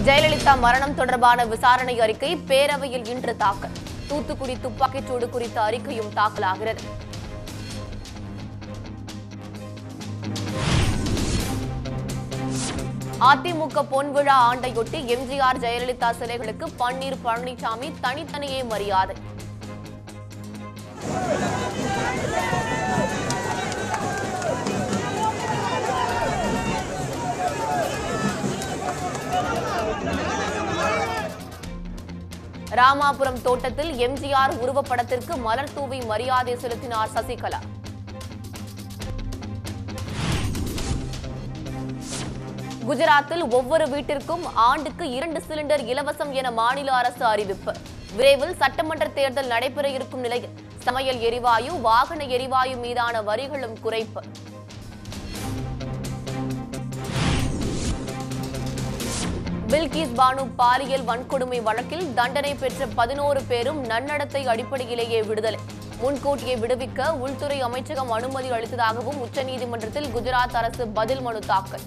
ஜெயலலிதா மரணம் தொடர்பான விசாரணை அறிக்கை பேரவையில் இன்று தாக்கல் தூத்துக்குடி துப்பாக்கிச்சூடு குறித்த அறிக்கையும் தாக்கலாகிறது அதிமுக பொன்விழா ஆண்டையொட்டி எம்ஜிஆர் ஜெயலலிதா சிலைகளுக்கு பன்னீர் பழனிசாமி தனித்தனியே மரியாதை ராமாபுரம் தோட்டத்தில் எம்ஜிஆர் உருவப்படத்திற்கு மலர் தூவி மரியாதை செலுத்தினார் சசிகலா குஜராத்தில் ஒவ்வொரு வீட்டிற்கும் ஆண்டுக்கு இரண்டு சிலிண்டர் இலவசம் என மாநில அரசு அறிவிப்பு விரைவில் சட்டமன்ற தேர்தல் நடைபெற இருக்கும் நிலையில் சமையல் எரிவாயு வாகன எரிவாயு மீதான வரிகளும் குறைப்பு பில்கிஸ் பானு பாலியல் வன்கொடுமை வழக்கில் தண்டனை பெற்ற பதினோரு பேரும் நன்னடத்தை அடிப்படையிலேயே விடுதலை முன்கூட்டியே விடுவிக்க உள்துறை அமைச்சகம் அனுமதி அளித்ததாகவும் உச்சநீதிமன்றத்தில் குஜராத் அரசு பதில் மனு தாக்கல்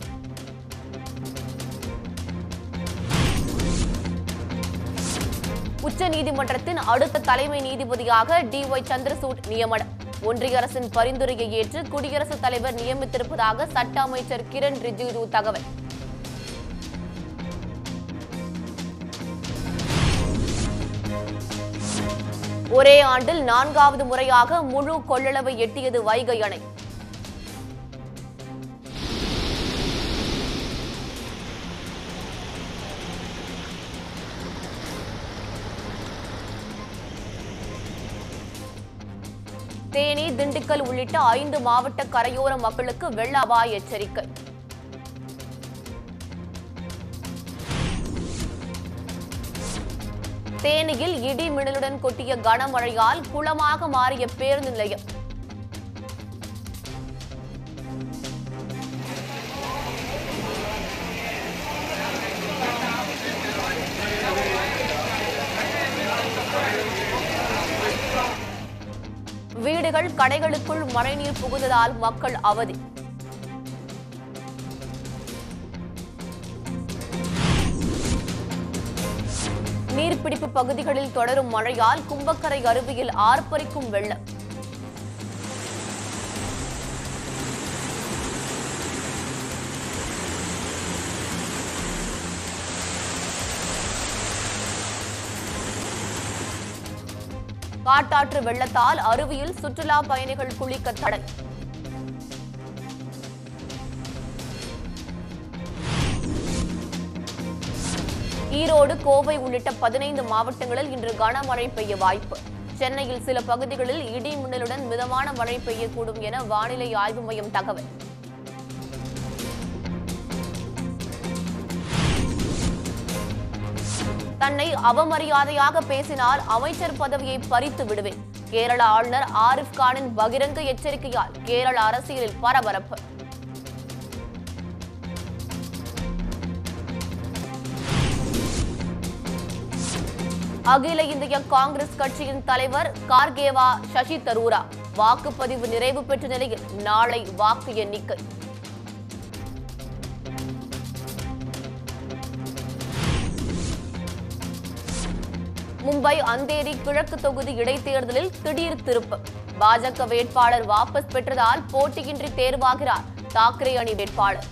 உச்சநீதிமன்றத்தின் அடுத்த தலைமை நீதிபதியாக டி ஒய் சந்திரசூட் நியமனம் ஒன்றிய அரசின் பரிந்துரையை ஏற்று குடியரசுத் தலைவர் நியமித்திருப்பதாக சட்ட அமைச்சர் கிரண் ரிஜிஜு தகவல் ஒரே ஆண்டில் நான்காவது முறையாக முழு கொள்ளளவை எட்டியது வைகை அணை தேனி திண்டுக்கல் உள்ளிட்ட ஐந்து மாவட்ட கரையோர மக்களுக்கு வெள்ள அபாய எச்சரிக்கை தேனியில் இடி மின்னலுடன் கொட்டிய கனமழையால் குளமாக மாறிய பேருந்து நிலையம் வீடுகள் கடைகளுக்குள் மழைநீர் புகுந்ததால் மக்கள் அவதி நீர்பிடிப்பு பகுதிகளில் தொடரும் மழையால் கும்பக்கரை அருவியில் ஆர்ப்பரிக்கும் வெள்ளம் காட்டாற்று வெள்ளத்தால் அருவியில் சுற்றுலா பயணிகள் குளிக்க தடை ஈரோடு கோவை உள்ளிட்ட பதினைந்து மாவட்டங்களில் இன்று கனமழை பெய்ய வாய்ப்பு சென்னையில் சில பகுதிகளில் இடி மின்னலுடன் மிதமான மழை பெய்யக்கூடும் என வானிலை ஆய்வு மையம் தகவல் தன்னை அவமரியாதையாக பேசினால் அமைச்சர் பதவியை பறித்து விடுவேன் கேரள ஆளுநர் ஆரிஃப் கானின் பகிரங்க எச்சரிக்கையால் கேரள அரசியலில் பரபரப்பு அகில இந்திய காங்கிரஸ் கட்சியின் தலைவர் கார்கேவா சசி தரூரா வாக்குப்பதிவு நிறைவு பெற்ற நிலையில் நாளை வாக்கு எண்ணிக்கை மும்பை அந்தேரி கிழக்கு தொகுதி இடைத்தேர்தலில் திடீர் திருப்பு பாஜக வேட்பாளர் வாபஸ் பெற்றதால் போட்டியின்றி தேர்வாகிறார் தாக்கரே அணி வேட்பாளர்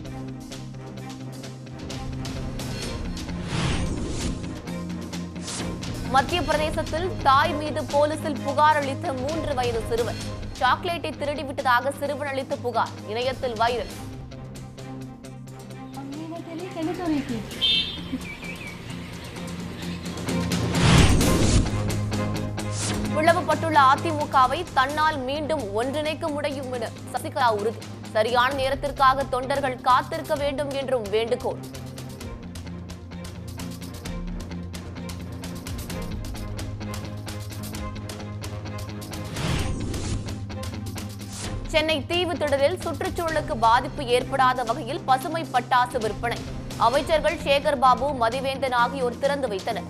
மத்திய பிரதேசத்தில் தாய் மீது போலீசில் புகார் அளித்த மூன்று வயது சிறுவன் சாக்லேட்டை திருடிவிட்டதாக சிறுவன் அளித்த புகார் இணையத்தில் வைரல் मम्मी ने तेरी कहने चोरी की பிளவுபட்டுள்ள அதிமுகவை தன்னால் மீண்டும் ஒன்றிணைக்க முடியும் என சசிகலா உறுதி சரியான நேரத்திற்காக தொண்டர்கள் காத்திருக்க வேண்டும் என்றும் வேண்டுகோள் சென்னை தீவு திடலில் சுற்றுச்சூழலுக்கு பாதிப்பு ஏற்படாத வகையில் பசுமை பட்டாசு விற்பனை அமைச்சர்கள் சேகர் பாபு மதிவேந்தன் ஆகியோர் திறந்து வைத்தனர்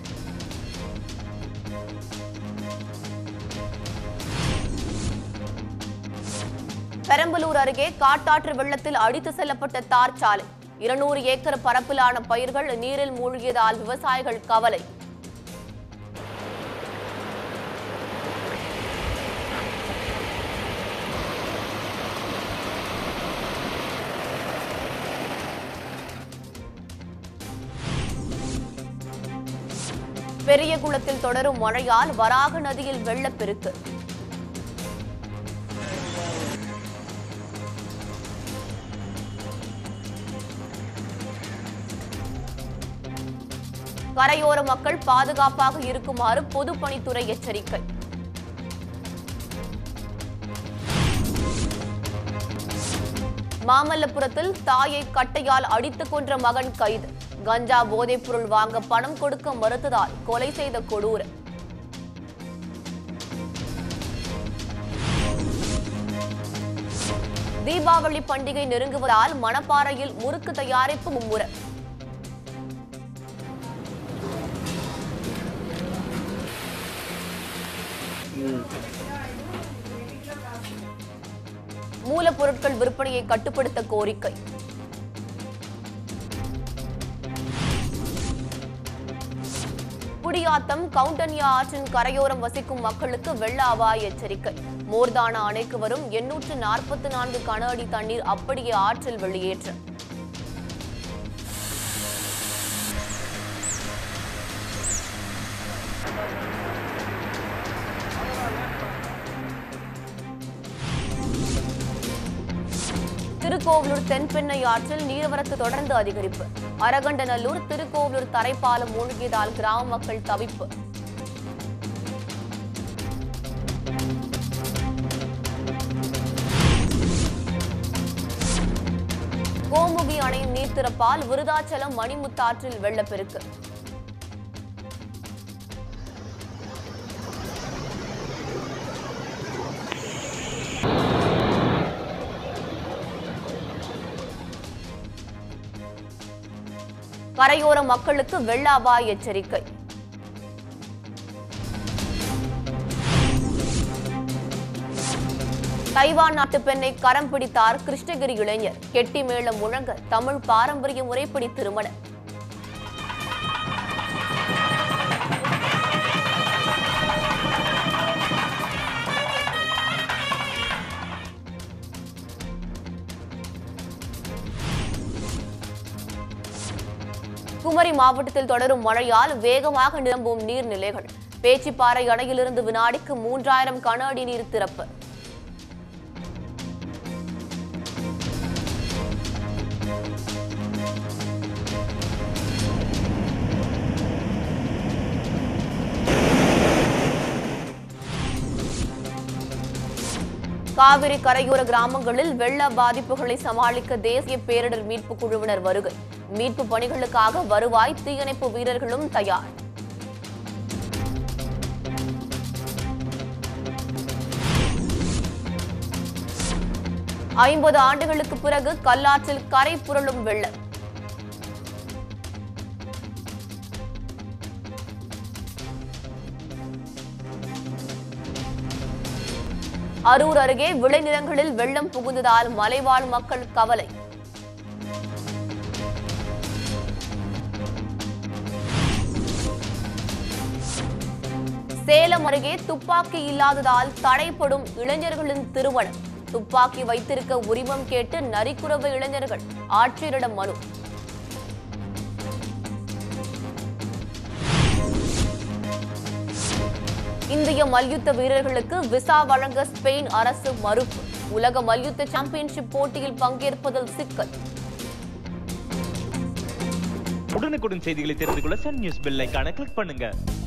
பெரம்பலூர் அருகே காட்டாற்று வெள்ளத்தில் அடித்து செல்லப்பட்ட தார் சாலை இருநூறு ஏக்கர் பரப்பிலான பயிர்கள் நீரில் மூழ்கியதால் விவசாயிகள் கவலை பெரியகுளத்தில் தொடரும் மழையால் வராக நதியில் வெள்ளப்பெருக்கு கரையோர மக்கள் பாதுகாப்பாக இருக்குமாறு பொதுப்பணித்துறை எச்சரிக்கை மாமல்லபுரத்தில் தாயை கட்டையால் அடித்துக் கொன்ற மகன் கைது கஞ்சா போதைப்பொருள் வாங்க பணம் கொடுக்க மறுத்ததால் கொலை செய்த கொடூரம் தீபாவளி பண்டிகை நெருங்குவதால் மணப்பாறையில் முறுக்கு தயாரிப்பு மும்முரம் மூலப்பொருட்கள் விற்பனையை கட்டுப்படுத்த கோரிக்கை குடியாத்தம் கவுண்டன்யா ஆற்றின் கரையோரம் வசிக்கும் மக்களுக்கு வெள்ள அபாய எச்சரிக்கை மோர்தானா அணைக்கு வரும் எண்ணூற்று நாற்பத்தி நான்கு கன அடி தண்ணீர் அப்படியே ஆற்றில் வெளியேற்றம் திருக்கோவிலூர் தென்பெண்ணை ஆற்றில் நீர்வரத்து தொடர்ந்து அதிகரிப்பு அரகண்டநல்லூர் திருக்கோவிலூர் தரைப்பாலம் மூழ்கியதால் கிராம மக்கள் தவிப்பு கோமுகி அணையின் நீர் திறப்பால் விருதாச்சலம் மணிமுத்தாற்றில் வெள்ளப்பெருக்கு கரையோர மக்களுக்கு வெள்ள அபாய எச்சரிக்கை தைவான் நாட்டு பெண்ணை கரம் பிடித்தார் கிருஷ்ணகிரி இளைஞர் கெட்டி மேளம் முழங்க தமிழ் பாரம்பரிய முறைப்படி திருமணம் குமரி மாவட்டத்தில் தொடரும் மழையால் வேகமாக நிரம்பும் நீர்நிலைகள் பேச்சிப்பாறை அணையிலிருந்து வினாடிக்கு மூன்றாயிரம் கன அடி நீர் திறப்பு காவிரி கரையோர கிராமங்களில் வெள்ள பாதிப்புகளை சமாளிக்க தேசிய பேரிடர் மீட்பு குழுவினர் வருகை மீட்பு பணிகளுக்காக வருவாய் தீயணைப்பு வீரர்களும் தயார் ஐம்பது ஆண்டுகளுக்கு பிறகு கல்லாற்றில் கரை புரளும் வெள்ளம் அரூர் அருகே விளைநிலங்களில் வெள்ளம் புகுந்ததால் மலைவாழ் மக்கள் கவலை சேலம் அருகே துப்பாக்கி இல்லாததால் தடைப்படும் இளைஞர்களின் திருமணம் துப்பாக்கி வைத்திருக்க உரிமம் கேட்டு நரிக்குறவு இளைஞர்கள் ஆட்சியரிடம் மனு இந்திய மல்யுத்த வீரர்களுக்கு விசா வழங்க ஸ்பெயின் அரசு மறுப்பு உலக மல்யுத்த சாம்பியன்ஷிப் போட்டியில் பங்கேற்பதில் சிக்கல் உடனுக்குடன் செய்திகளை தெரிந்து கொள்ள சன் நியூஸ் பெல் ஐகானை கிளிக் பண்ணுங்க